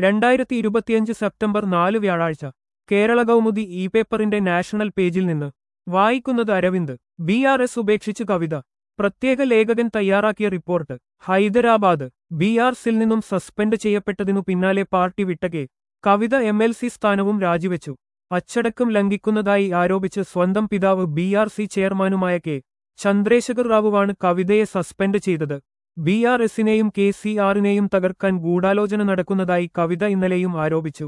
രണ്ടായിരത്തി ഇരുപത്തിയഞ്ച് സെപ്റ്റംബർ നാല് വ്യാഴാഴ്ച കേരള കൗമുദി ഇ പേപ്പറിന്റെ നാഷണൽ പേജിൽ നിന്ന് വായിക്കുന്നത് അരവിന്ദ് ബി ആർ എസ് ഉപേക്ഷിച്ച് കവിത പ്രത്യേക ലേഖകൻ തയ്യാറാക്കിയ റിപ്പോർട്ട് ഹൈദരാബാദ് ബി ആർ സിൽ നിന്നും സസ്പെൻഡ് ചെയ്യപ്പെട്ടതിനു പിന്നാലെ പാർട്ടി വിട്ടകെ കവിത എം എൽ സി സ്ഥാനവും രാജിവെച്ചു അച്ചടക്കം ലംഘിക്കുന്നതായി ആരോപിച്ച് സ്വന്തം പിതാവ് ബി ആർ സി ചെയർമാനുമായ കെ ചന്ദ്രശേഖർ റാവുവാണ് കവിതയെ സസ്പെൻഡ് ചെയ്തത് ബി ആർ എസിനെയും കെ സി ആറിനെയും തകർക്കാൻ ഗൂഢാലോചന നടക്കുന്നതായി കവിത ഇന്നലെയും ആരോപിച്ചു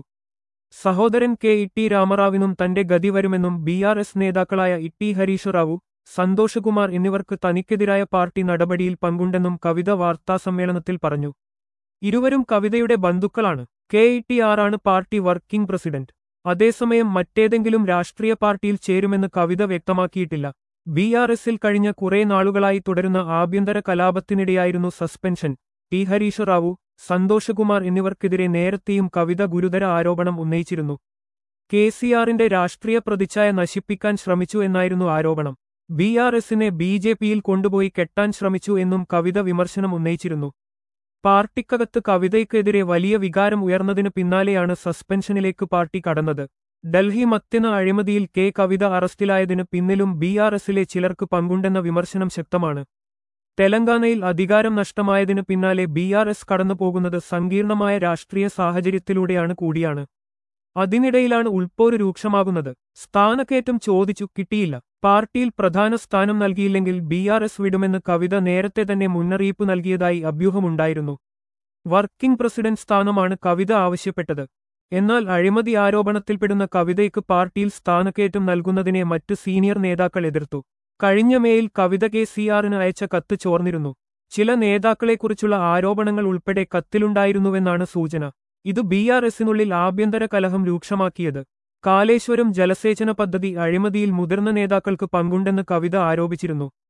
സഹോദരൻ കെ ഇട്ടി രാമറാവിനും തന്റെ ഗതി വരുമെന്നും ബി ആർ എസ് നേതാക്കളായ ഇട്ടി ഹരീഷ് റാവു സന്തോഷകുമാർ എന്നിവർക്ക് തനിക്കെതിരായ പാർട്ടി നടപടിയിൽ പങ്കുണ്ടെന്നും കവിത വാർത്താസമ്മേളനത്തിൽ പറഞ്ഞു ഇരുവരും കവിതയുടെ ബന്ധുക്കളാണ് കെ ഇ ടി ആറാണ് പാർട്ടി വർക്കിംഗ് പ്രസിഡന്റ് അതേസമയം മറ്റേതെങ്കിലും രാഷ്ട്രീയ പാർട്ടിയിൽ ചേരുമെന്ന് കവിത വ്യക്തമാക്കിയിട്ടില്ല ബി ആർ എസിൽ കഴിഞ്ഞ കുറെ നാളുകളായി തുടരുന്ന ആഭ്യന്തര കലാപത്തിനിടെയായിരുന്നു സസ്പെൻഷൻ ടി ഹരീഷ് റാവു സന്തോഷകുമാർ എന്നിവർക്കെതിരെ നേരത്തെയും കവിത ഗുരുതര ആരോപണം ഉന്നയിച്ചിരുന്നു കെ സി ആറിന്റെ രാഷ്ട്രീയ പ്രതിച്ഛായ നശിപ്പിക്കാൻ ശ്രമിച്ചു എന്നായിരുന്നു ആരോപണം ബി ആർ എസിനെ ബി ജെ പിയിൽ കൊണ്ടുപോയി കെട്ടാൻ ശ്രമിച്ചു എന്നും കവിത വിമർശനം ഉന്നയിച്ചിരുന്നു പാർട്ടിക്കകത്ത് കവിതയ്ക്കെതിരെ വലിയ വികാരം ഉയർന്നതിന് പിന്നാലെയാണ് സസ്പെൻഷനിലേക്ക് പാർട്ടി കടന്നത് ഡൽഹി മത്തിന അഴിമതിയിൽ കെ കവിത അറസ്റ്റിലായതിന് പിന്നിലും ബി ആർ എസിലെ ചിലർക്ക് പങ്കുണ്ടെന്ന വിമർശനം ശക്തമാണ് തെലങ്കാനയിൽ അധികാരം നഷ്ടമായതിനു പിന്നാലെ ബി ആർ എസ് കടന്നുപോകുന്നത് സങ്കീർണമായ രാഷ്ട്രീയ സാഹചര്യത്തിലൂടെയാണ് കൂടിയാണ് അതിനിടയിലാണ് ഉൾപ്പോര് രൂക്ഷമാകുന്നത് സ്ഥാനക്കയറ്റം ചോദിച്ചു കിട്ടിയില്ല പാർട്ടിയിൽ പ്രധാന സ്ഥാനം നൽകിയില്ലെങ്കിൽ ബി ആർ എസ് വിടുമെന്ന് കവിത നേരത്തെ തന്നെ മുന്നറിയിപ്പ് നൽകിയതായി അഭ്യൂഹമുണ്ടായിരുന്നു വർക്കിംഗ് പ്രസിഡന്റ് സ്ഥാനമാണ് കവിത ആവശ്യപ്പെട്ടത് എന്നാൽ അഴിമതി ആരോപണത്തിൽപ്പെടുന്ന കവിതയ്ക്ക് പാർട്ടിയിൽ സ്ഥാനക്കയറ്റം നൽകുന്നതിനെ മറ്റ് സീനിയർ നേതാക്കൾ എതിർത്തു കഴിഞ്ഞ മേയിൽ കവിത കെ സി ആറിന് അയച്ച കത്ത് ചോർന്നിരുന്നു ചില നേതാക്കളെക്കുറിച്ചുള്ള ആരോപണങ്ങൾ ഉൾപ്പെടെ കത്തിലുണ്ടായിരുന്നുവെന്നാണ് സൂചന ഇത് ബി ആർ എസിനുള്ളിൽ ആഭ്യന്തര കലഹം രൂക്ഷമാക്കിയത് കാലേശ്വരം ജലസേചന പദ്ധതി അഴിമതിയിൽ മുതിർന്ന നേതാക്കൾക്ക് പങ്കുണ്ടെന്ന് കവിത ആരോപിച്ചിരുന്നു